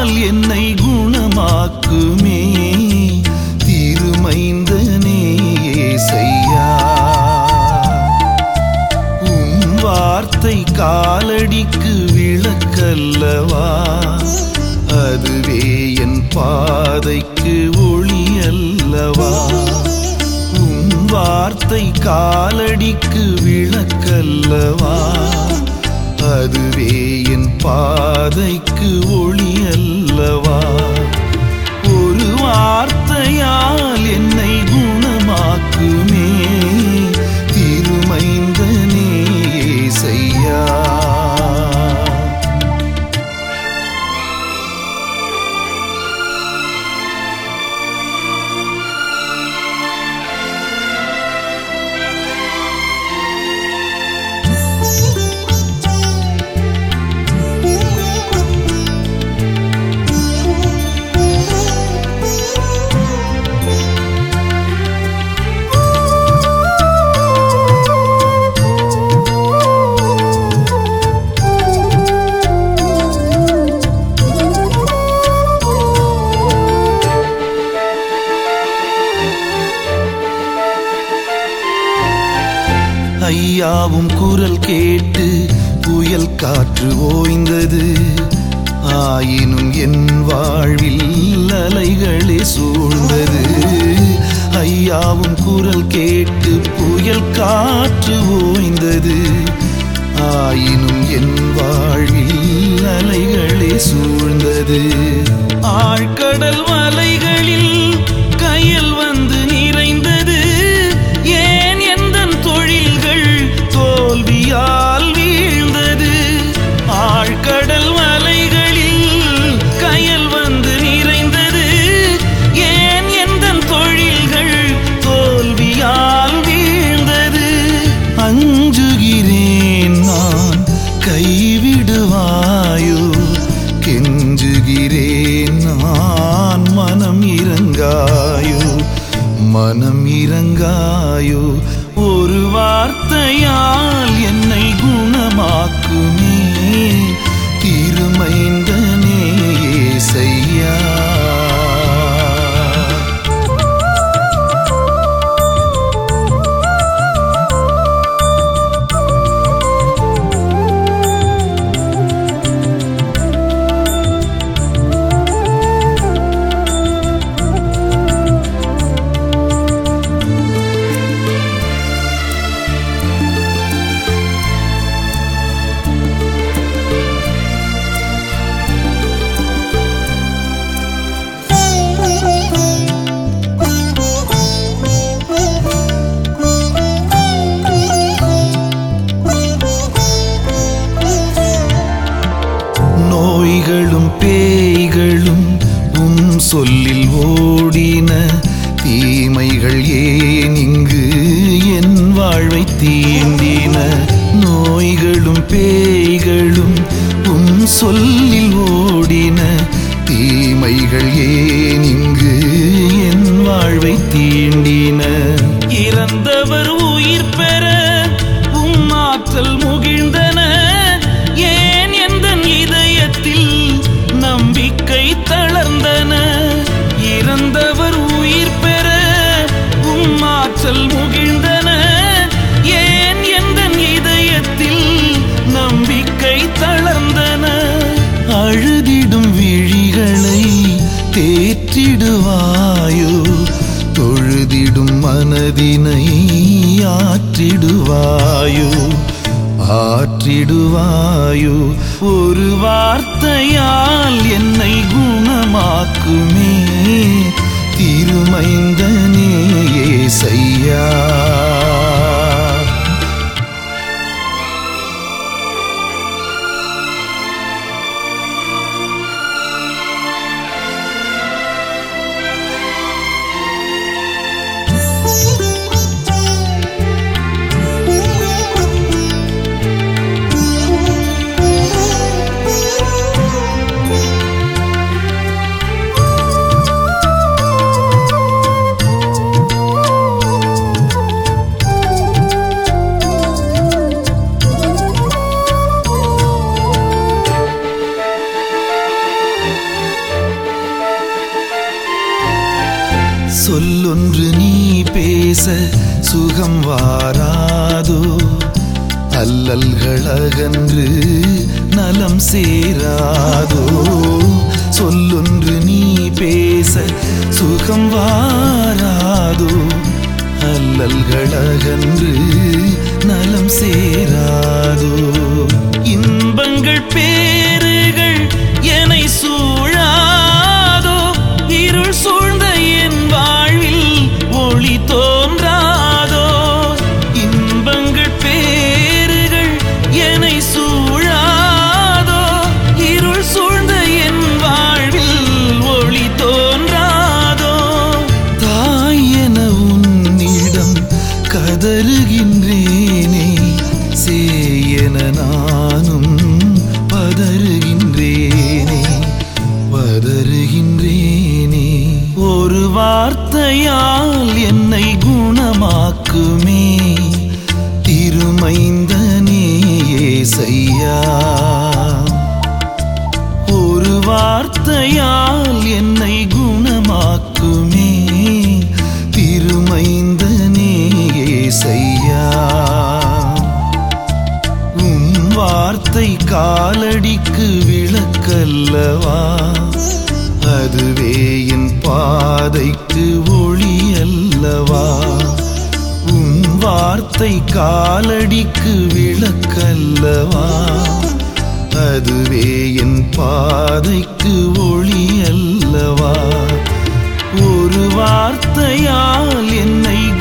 வார்த்தையால் என்னை குணமாக்குமே திருமைந்தனே ஏசையா உம் வார்த்தை காலடிக்கு விளக்கல்லவா அதுவே என் பாதைக்கு ஒளி அல்லவா உம் வார்த்தை காலடிக்கு விளக்கல்லவா அதுவே என் பாதைக்கு ஒளி அல்லவா ஒரு வார்த்தையால் என்னை குணமாக்குமே திருமைந்தனே செய்யா ஐயாவும் குரல் கேட்டு புயல் காற்று ஓய்ந்தது ஆயினும் என் வாழ்வில் அலைகளே சூழ்ந்தது ஐயாவும் குரல் கேட்டு புயல் காற்று ஓய்ந்தது ஆயினும் என் வாழ்வில் அலைகளே சூழ்ந்தது ஆழ்கடல் மலைகளில் கையில் வந்து நிறைந்தது ஏன் எந்த தொழில்கள் தோல்வியால் வீழ்ந்தது ஆழ்கடல் மலைகளில் கையில் வந்து நிறைந்தது ஏன் எந்த தொழில்கள் தோல்வியால் வீழ்ந்தது அஞ்சுகிறேன் நான் கைவிடுவாயோ கெஞ்சுகிறேன் நான் மனம் இறங்காயோ மனம் இறங்காயோ ஒரு வார்த்தையால் என்னை குணமாக்குமே திருமைந்தனே ஏசையா நோய்களும் பேய்களும் உம் சொல்லில் ஓடின தீமைகள் ஏன் இங்கு என் வாழ்வை தீண்டின நோய்களும் பேய்களும் உம் சொல்லில் ஓடின தீமைகள் ஏன் இங்கு என் வாழ்வை தீண்டின இறந்தவர் உயிர் பெற உம் ஆற்றல் முகிழ்ந்தன ஏன் எந்த இதயத்தில் நம்பிக்கை தளர்ந்தன இறந்தவர் உயிர் பெற உம் ஆற்றல் முகிழ்ந்தன ஏன் எந்த இதயத்தில் நம்பிக்கை தளர்ந்தன அழுதிடும் விழிகளை தேற்றிடுவாயோ தொழுதிடும் மனதினை ஆற்றிடுவாயோ ஆற்றிடுவாயோ ஒரு வார்த்தையால் என்னை குணமாக்குமே திருமைந்தனே ஏசையா சொல்லொன்று நீ பேச சுகம் வாராதோ அல்லல்கள் அகன்று நலம் சேராதோ சொல்லொன்று நீ பேச சுகம் வாராதோ அல்லல்கள் அகன்று நலம் சேராதோ இன்பங்கள் பேறுகள் என்னை சூழாதோ இருள் சூழ்ந்த என் வாழ்வில் ஒளி தோன்றாதோ இன்பங்கள் பேறுகள் என்னை சூழாதோ இருள் சூழ்ந்த என் வாழ்வில் ஒளி தோன்றாதோ தாய் என உன்னிடம் கதறுகின்றேனே சேயென நானும் பதறுகின்றேனே பதறுகின்றேனே ஒரு வார்த்தையால் என்னை குணமாக்குமே திருமைந்தனே ஏசையா ஒரு வார்த்தையால் என்னை குணமாக்குமே திருமைந்தனே ஏசையா உம் வார்த்தை காலடிக்கு விளக்கல்லவா அதுவே என் பாதைக்கு ஒளி அல்லவா உம் வார்த்தை காலடிக்கு விளக்கல்லவா அதுவே என் பாதைக்கு ஒளி அல்லவா ஒரு வார்த்தையால் என்னை